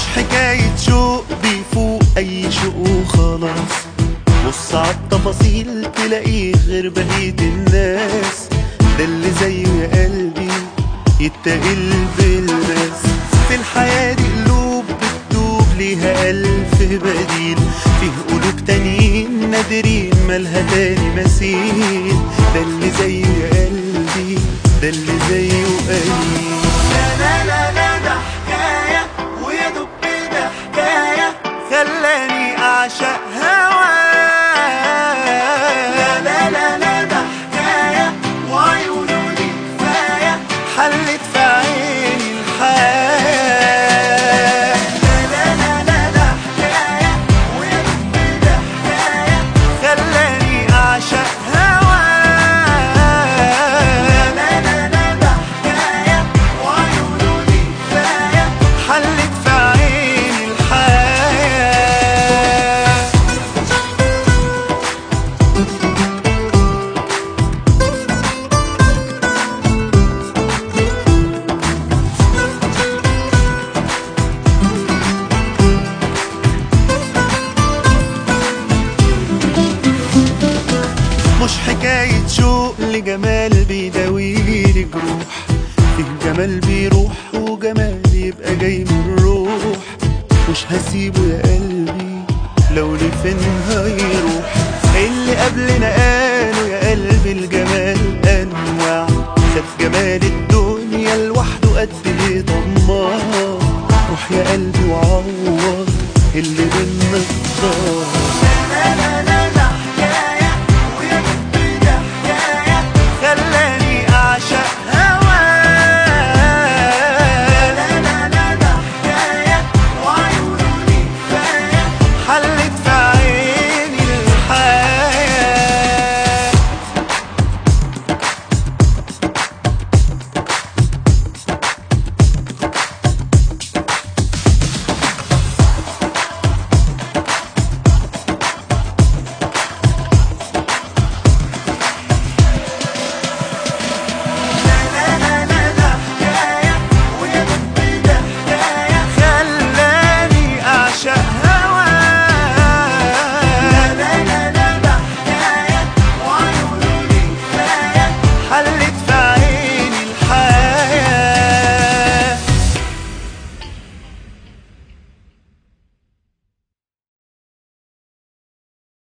حكاية شوق بيفوق أي شوق وخلاص بص عالتفاصيل تلاقيه غير بقية الناس ده اللي زيه يا قلبي يتقل بالناس في الحياة دي قلوب بتدوب ليها ألف بديل فيه قلوب تانيين نادرين مالها تاني مثيل ده اللي زيه يا قلبي ده اللي زيه قليل لا لا لا لا ده حكاية ويا دب ده حكاية خلاني أعشق هواه لا لا لا لا ده حكاية وعيونه دي كفاية حلت في عيني الحياة لا لا لا لا ده حكاية ويا دب ده حكاية خلاني أعشق هواه لا لا لا ده حكاية وعيونه دي كفاية حلت في عيني الحياة مش حكاية شوق لجمال بيداويلي جروح فيه جمال بيروح وجمال يبقى جاي من الروح مش هسيبه يا قلبي لو لفين هيروح اللي قبلنا قالوا يا قلبي الجمال انواع خد جمال الدنيا لوحده قد ايه طماع روح يا قلبي وعوض اللي بينا اختار